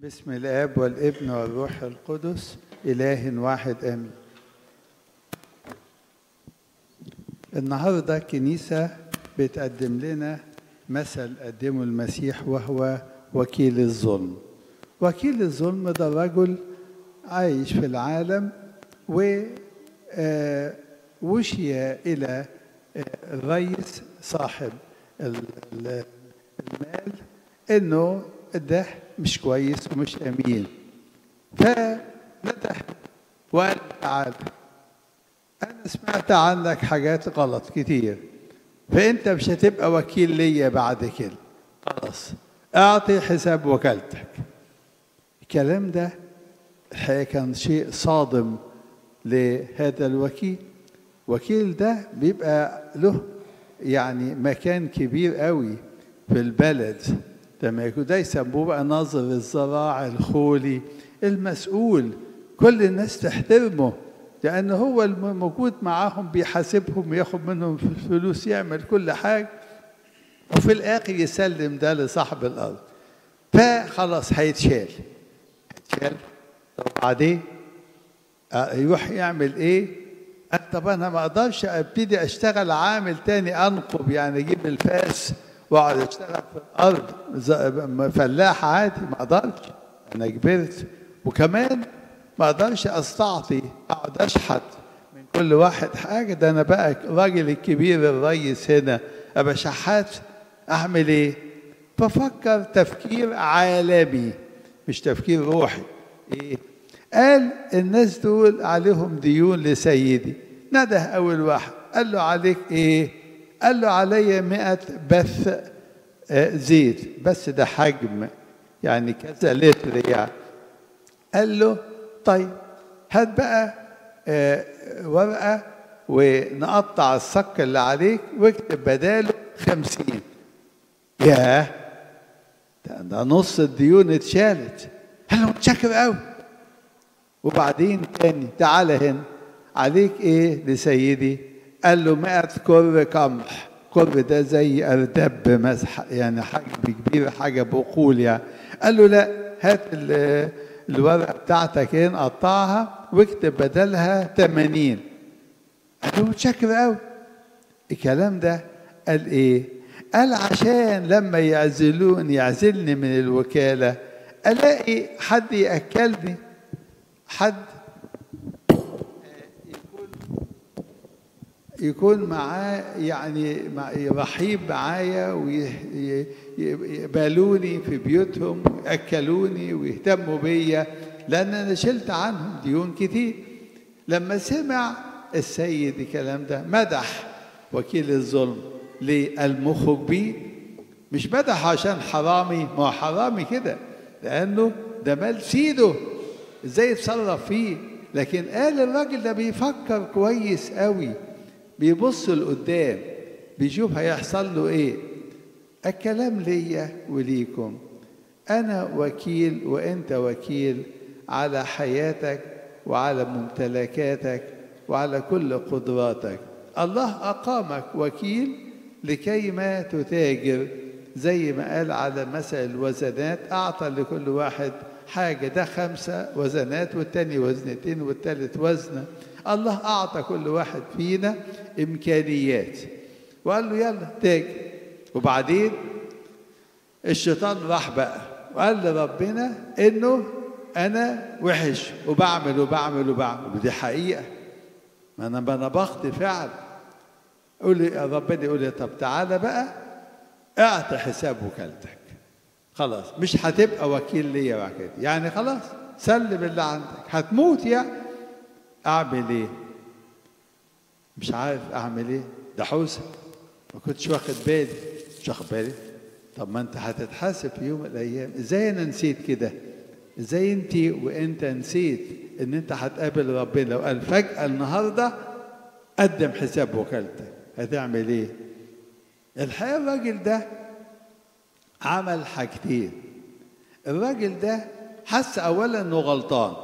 بسم الاب والابن والروح القدس اله واحد امين النهارده الكنيسه بتقدم لنا مثل قدمه المسيح وهو وكيل الظلم وكيل الظلم ده رجل عايش في العالم و آه، وشي الى آه، الرئيس صاحب ال- ال- المال انه ده مش كويس ومش امين فنده وقال تعالى انا سمعت عنك حاجات غلط كتير فانت مش هتبقى وكيل ليا بعد كده خلاص اعطي حساب وكالتك الكلام ده الحقيقه كان شيء صادم لهذا الوكيل وكيل ده بيبقى له يعني مكان كبير قوي في البلد لما يكون ده يسموه بقى ناظر الزراعة الخولي المسؤول كل الناس تحترمه لأن هو الموجود معاهم بيحاسبهم وياخد منهم فلوس يعمل كل حاجة وفي الآخر يسلم ده لصاحب الأرض فخلاص هيتشال هيتشال طب بعدين آه، يروح يعمل ايه قال طب انا ما اقدرش ابتدي اشتغل عامل تاني انقب يعني اجيب الفاس واقعد اشتغل في الارض ز- فلاح عادي ما اقدرش انا كبرت وكمان ما اقدرش استعطي اقعد اشحت من كل واحد حاجه ده انا بقى الراجل الكبير الريس هنا ابقى شحات اعمل ايه ففكر تفكير عالمي مش تفكير روحي ايه قال الناس دول عليهم ديون لسيدي نده اول واحد قال له عليك ايه قال له علي مئة بث آه، زيت بس ده حجم يعني كذا لتر يعني قال له طيب هات بقى آه، ورقة ونقطع الصك اللي عليك واكتب بداله خمسين ياه ده, ده نص الديون اتشالت قال له متشكر قوي وبعدين تاني تعالى هنا عليك ايه لسيدي قال له مئة كر قمح كر ده زي أردب مسح يعني حجم كبير حاجة بقول يعني قال له لا هات ال- الورقة بتاعتك هنا قطعها واكتب بدلها 80 قال له متشكر قوي الكلام ده قال ايه قال عشان لما يعزلوني يعزلني من الوكالة ألاقي حد يأكلني حد يكون يكون معاه يعني مع- رحيب معايا ويقبلوني في بيوتهم ويأكلوني ويهتموا بيا لأن أنا شلت عنهم ديون كتير لما سمع السيد الكلام ده مدح وكيل الظلم ليه المخرج بيه مش مدح عشان حرامي ما هو حرامي كده لأنه ده مال سيده ازاي يتصرف فيه لكن قال الراجل ده بيفكر كويس قوي بيبص لقدام بيشوف هيحصل له ايه الكلام ليا وليكم انا وكيل وانت وكيل على حياتك وعلى ممتلكاتك وعلى كل قدراتك الله اقامك وكيل لكي ما تتاجر زي ما قال على مثل الوزنات اعطى لكل واحد حاجه ده خمسه وزنات والتاني وزنتين والتالت وزنه الله اعطى كل واحد فينا امكانيات وقال له يلا تاجر وبعدين الشيطان راح بقى وقال لربنا انه انا وحش وبعمل وبعمل وبعمل ودي حقيقه ما انا ما انا بخطي فعلا قول لي يا ربنا يقول لي طب تعالى بقى اعطي حساب وكالتك خلاص مش هتبقى وكيل ليا بعد كده يعني خلاص سلم اللي عندك هتموت يعني اعمل ايه مش عارف اعمل ايه ده حوسه ما كنتش واخد بالي مش واخد بالي طب ما انت هتتحاسب في يوم من الايام ازاي انا نسيت كده ازاي انت وانت نسيت ان انت هتقابل ربنا وقال فجاه النهارده قدم حساب وكالتك هتعمل ايه الحقيقه الراجل ده عمل حاجتين الراجل ده حس اولا انه غلطان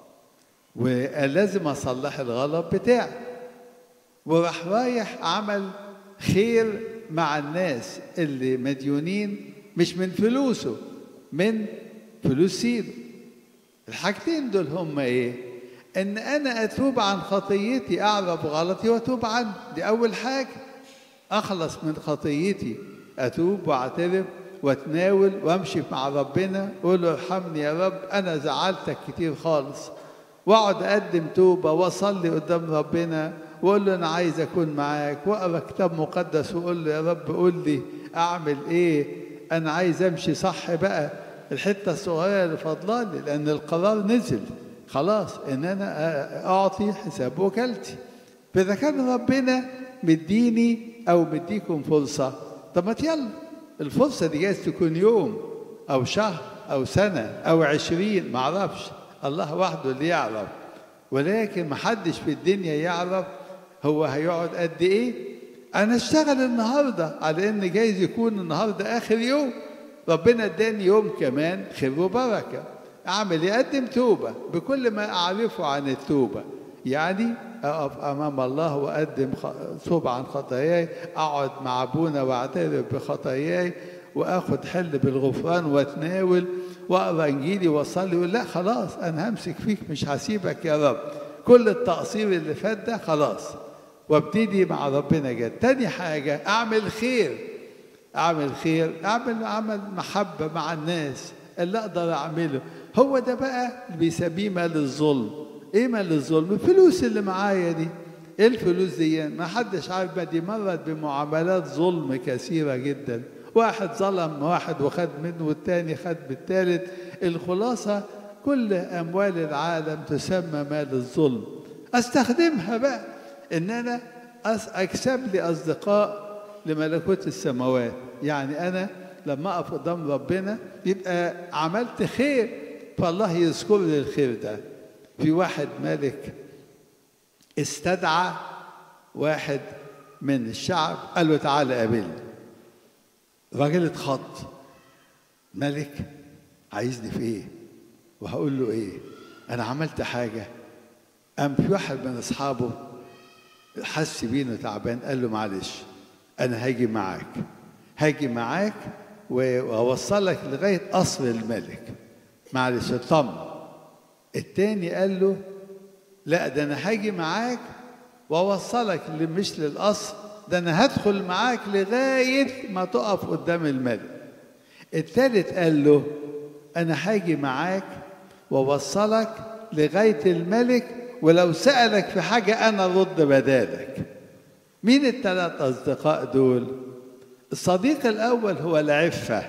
وقال لازم اصلح الغلط بتاعي وراح رايح عمل خير مع الناس اللي مديونين مش من فلوسه من فلوس سيده الحاجتين دول هم ايه ان انا اتوب عن خطيتي اعرف غلطي واتوب عنه دي اول حاجه اخلص من خطيتي اتوب واعترف واتناول وامشي مع ربنا اقول له ارحمني يا رب انا زعلتك كتير خالص واقعد اقدم توبه واصلي قدام ربنا واقول له انا عايز اكون معاك واقرا كتاب مقدس واقول له يا رب قول لي اعمل ايه انا عايز امشي صح بقى الحته الصغيره اللي فاضلالي لان القرار نزل خلاص ان انا اعطي حساب وكالتي فاذا كان ربنا مديني او مديكم فرصه طب ما يلا الفرصه دي جايز تكون يوم او شهر او سنه او عشرين معرفش الله وحده اللي يعرف ولكن محدش في الدنيا يعرف هو هيقعد قد ايه انا اشتغل النهارده على ان جايز يكون النهارده اخر يوم ربنا اداني يوم كمان خير وبركه اعمل ايه اقدم توبه بكل ما اعرفه عن التوبه يعني اقف امام الله واقدم توبه عن خطاياي اقعد مع ابونا واعترف بخطاياي واخد حل بالغفران واتناول واقرا انجيلي واصلي ولا لا خلاص انا همسك فيك مش هسيبك يا رب كل التقصير اللي فات ده خلاص وابتدي مع ربنا جد تاني حاجه اعمل خير اعمل خير اعمل عمل محبه مع الناس اللي اقدر اعمله هو ده بقى اللي بيسميه مال الظلم ايه مال الظلم الفلوس اللي معايا دي ايه الفلوس دي ما حدش عارف ما دي مرت بمعاملات ظلم كثيره جدا واحد ظلم واحد وخد منه والتاني خد بالتالت الخلاصه كل اموال العالم تسمى مال الظلم استخدمها بقى ان انا اكسب لي اصدقاء لملكوت السماوات يعني انا لما اقف قدام ربنا يبقى عملت خير فالله يذكر لي الخير ده في واحد ملك استدعى واحد من الشعب قال له تعالى قابلني الراجل اتخض ملك عايزني في ايه وهقول له ايه انا عملت حاجه قام في واحد من اصحابه حس بيه انه تعبان قال له معلش انا هاجي معاك هاجي معاك واوصلك لغايه قصر الملك معلش اطمن التاني قال له لا ده انا هاجي معاك واوصلك مش للقصر ده انا هدخل معاك لغايه ما تقف قدام الملك التالت قال له انا هاجي معاك واوصلك لغايه الملك ولو سالك في حاجه انا ارد بدالك مين الثلاث اصدقاء دول الصديق الاول هو العفه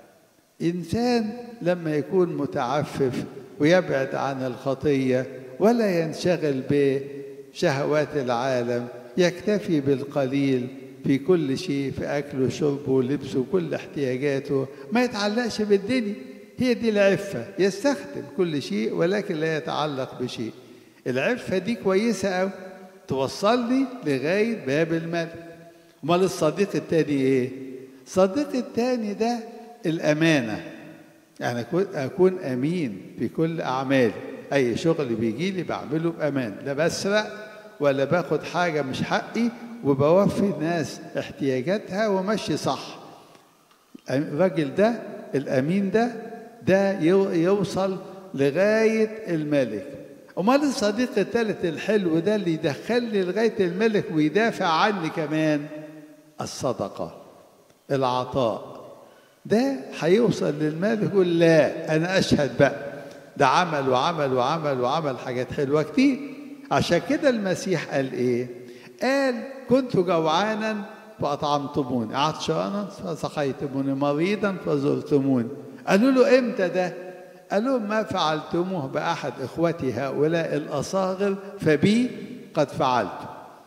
انسان لما يكون متعفف ويبعد عن الخطيه ولا ينشغل بشهوات العالم يكتفي بالقليل في كل شيء في أكله وشربه ولبسه وكل احتياجاته ما يتعلقش بالدنيا هي دي العفة يستخدم كل شيء ولكن لا يتعلق بشيء العفة دي كويسة أوي توصلني لغاية باب الملك أمال الصديق التاني إيه؟ الصديق التاني ده الأمانة يعني أكون أمين في كل أعمالي أي شغل بيجي لي بعمله بأمان لا بسرق ولا باخد حاجة مش حقي وبوفي الناس احتياجاتها ومشي صح الراجل ده الأمين ده ده يوصل لغاية الملك أمال الصديق الثالث الحلو ده اللي يدخلني لغاية الملك ويدافع عني كمان الصدقة العطاء ده هيوصل للملك يقول لا أنا أشهد بقى ده عمل وعمل وعمل وعمل حاجات حلوة كتير عشان كده المسيح قال ايه قال كنت جوعانا فأطعمتموني عطشانا فسقيتموني مريضا فزرتموني قالوا له امتى ده قال لهم ما فعلتموه بأحد إخوتي هؤلاء الأصاغر فبي قد فعلت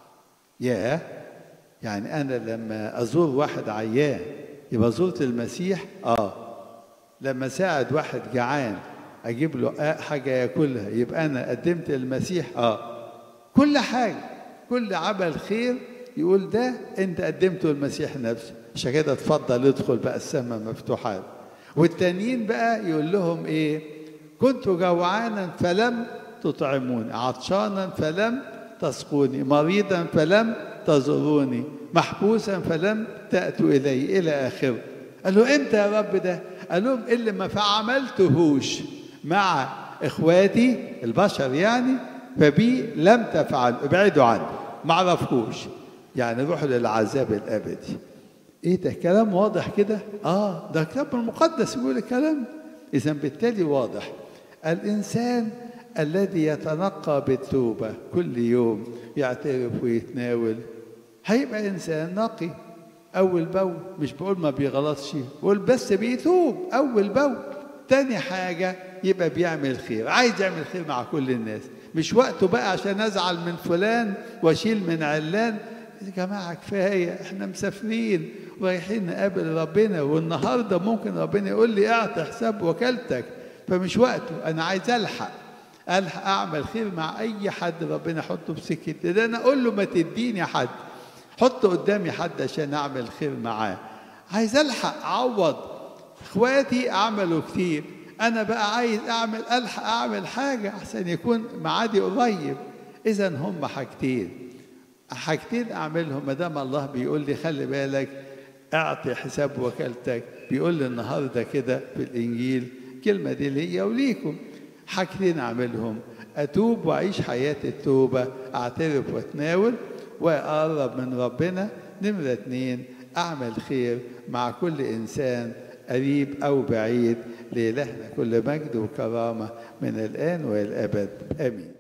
يا يعني أنا لما أزور واحد عيان يبقى زرت المسيح آه لما ساعد واحد جعان اجيب له حاجه ياكلها يبقى انا قدمت المسيح اه كل حاجه كل عمل خير يقول ده انت قدمته المسيح نفسه عشان كده اتفضل ادخل بقى السماء مفتوحه والتانيين بقى يقول لهم ايه كنت جوعانا فلم تطعموني عطشانا فلم تسقوني مريضا فلم تزوروني محبوسا فلم تأتوا إلي إلى آخره قال له امتى يا رب ده قال لهم اللي ما فعملتهوش مع اخواتي البشر يعني فبي لم تفعل ابعدوا عني ما عرفكوش يعني روحوا للعذاب الابدي ايه ده كلام واضح كده اه ده الكتاب المقدس يقول الكلام اذا بالتالي واضح الانسان الذي يتنقى بالتوبه كل يوم يعترف ويتناول هيبقى انسان نقي اول باول مش بقول ما بيغلطش بقول بس بيتوب اول باول تاني حاجه يبقى بيعمل خير عايز يعمل خير مع كل الناس مش وقته بقى عشان ازعل من فلان واشيل من علان يا جماعه كفايه احنا مسافرين رايحين نقابل ربنا والنهارده ممكن ربنا يقول لي اعطي حساب وكالتك فمش وقته انا عايز الحق الحق اعمل خير مع اي حد ربنا يحطه في سكتي ده انا اقول له ما تديني حد حط قدامي حد عشان اعمل خير معاه عايز الحق اعوض اخواتي عملوا كتير انا بقى عايز اعمل الحق اعمل حاجه عشان يكون معادي قريب اذا هم حاجتين حاجتين اعملهم ما دام الله بيقول لي خلي بالك اعطي حساب وكالتك بيقول لي النهارده كده في الانجيل الكلمه دي ليا وليكم حاجتين اعملهم اتوب واعيش حياه التوبه اعترف واتناول واقرب من ربنا نمره اتنين اعمل خير مع كل انسان قريب او بعيد لإلهنا كل مجد وكرامه من الان والابد امين